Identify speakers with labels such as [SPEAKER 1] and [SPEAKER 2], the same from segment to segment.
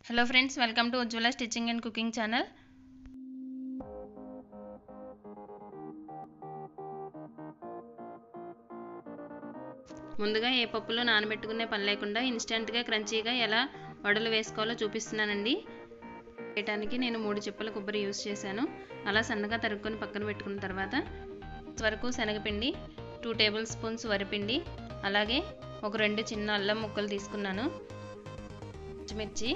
[SPEAKER 1] hello friends welcome to Ujwala stitching and cooking channel ముందుగా ఏ పప్పులో నానబెట్టుకునే పని లేకుండా ఇన్స్టెంట్గా క్రంచీగా ఎలా వడలు వేసుకోవాలో చూపిస్తున్నానండి వేయటానికి నేను మూడు చిప్పల కొబ్బరి యూస్ చేశాను అలా సన్నగా తరుక్కొని పక్కన పెట్టుకున్న తర్వాత వరకు శనగపిండి టూ టేబుల్ స్పూన్స్ వరిపిండి అలాగే ఒక రెండు చిన్న అల్లం ముక్కలు తీసుకున్నాను పచ్చిమిర్చి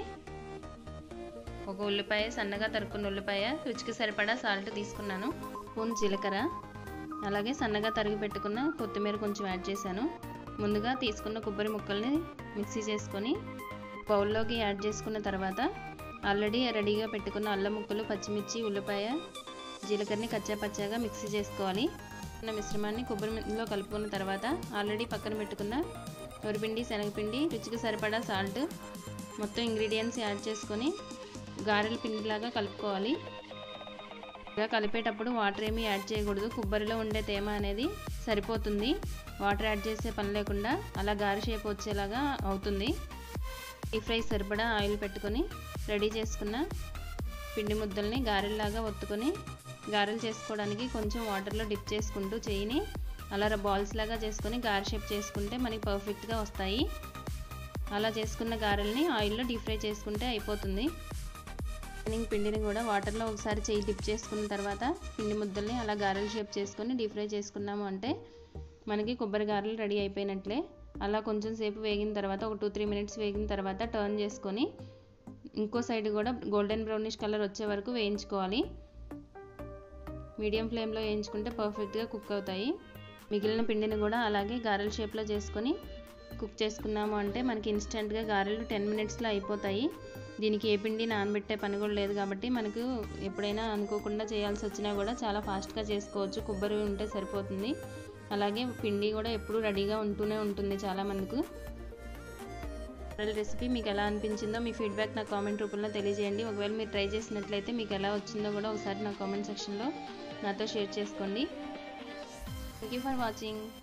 [SPEAKER 1] ఒక ఉల్లిపాయ సన్నగా తరుక్కున్న ఉల్లిపాయ రుచికి సరిపడా సాల్ట్ తీసుకున్నాను స్పూన్ జీలకర్ర అలాగే సన్నగా తరిగి పెట్టుకున్న కొత్తిమీర కొంచెం యాడ్ చేశాను ముందుగా తీసుకున్న కొబ్బరి ముక్కల్ని మిక్సీ చేసుకొని బౌల్లోకి యాడ్ చేసుకున్న తర్వాత ఆల్రెడీ రెడీగా పెట్టుకున్న అల్లం ముక్కలు పచ్చిమిర్చి ఉల్లిపాయ జీలకర్రని కచ్చా పచ్చాగా మిక్సీ చేసుకోవాలి ఉన్న మిశ్రమాన్ని కొబ్బరిలో కలుపుకున్న తర్వాత ఆల్రెడీ పక్కన పెట్టుకున్న వరిపిండి శనగపిండి రుచికి సరిపడా సాల్ట్ మొత్తం ఇంగ్రీడియంట్స్ యాడ్ చేసుకొని గారెల పిండిలాగా కలుపుకోవాలి ఇలా కలిపేటప్పుడు వాటర్ ఏమీ యాడ్ చేయకూడదు కొబ్బరిలో ఉండే తేమ అనేది సరిపోతుంది వాటర్ యాడ్ చేసే పని లేకుండా అలా గారె షేప్ వచ్చేలాగా అవుతుంది డీప్ ఫ్రై సరిపడా ఆయిల్ పెట్టుకొని రెడీ చేసుకున్న పిండి ముద్దల్ని గారెల్లాగా ఒత్తుకొని గారెలు చేసుకోవడానికి కొంచెం వాటర్లో డిప్ చేసుకుంటూ చేయిని అలా బాల్స్ లాగా చేసుకొని గారె షేప్ చేసుకుంటే మనకి పర్ఫెక్ట్గా వస్తాయి అలా చేసుకున్న గారెల్ని ఆయిల్లో డీప్ ఫ్రై చేసుకుంటే అయిపోతుంది రిమైనింగ్ పిండిని కూడా వాటర్లో ఒకసారి చేయి డిప్ చేసుకున్న తర్వాత పిండి ముద్దల్ని అలా గారెల షేప్ చేసుకొని డీప్ ఫ్రై చేసుకున్నాము అంటే మనకి కొబ్బరి గారెలు రెడీ అయిపోయినట్లే అలా కొంచెం సేపు వేగిన తర్వాత ఒక టూ త్రీ మినిట్స్ వేగిన తర్వాత టర్న్ చేసుకొని ఇంకో సైడ్ కూడా గోల్డెన్ బ్రౌనిష్ కలర్ వచ్చే వరకు వేయించుకోవాలి మీడియం ఫ్లేమ్లో వేయించుకుంటే పర్ఫెక్ట్గా కుక్ అవుతాయి మిగిలిన పిండిని కూడా అలాగే గారెల షేప్లో చేసుకొని కుక్ చేసుకున్నాము అంటే మనకి ఇన్స్టెంట్గా గారెలు టెన్ మినిట్స్లో అయిపోతాయి దీనికి ఏ పిండి నానబెట్టే పని కూడా లేదు కాబట్టి మనకు ఎప్పుడైనా అనుకోకుండా చేయాల్సి వచ్చినా కూడా చాలా ఫాస్ట్గా చేసుకోవచ్చు కొబ్బరి ఉంటే సరిపోతుంది అలాగే పిండి కూడా ఎప్పుడు రెడీగా ఉంటూనే ఉంటుంది చాలామందికి రెసిపీ మీకు ఎలా అనిపించిందో మీ ఫీడ్బ్యాక్ నా కామెంట్ రూపంలో తెలియజేయండి ఒకవేళ మీరు ట్రై చేసినట్లయితే మీకు ఎలా వచ్చిందో కూడా ఒకసారి నా కామెంట్ సెక్షన్లో నాతో షేర్ చేసుకోండి థ్యాంక్ యూ ఫర్ వాచింగ్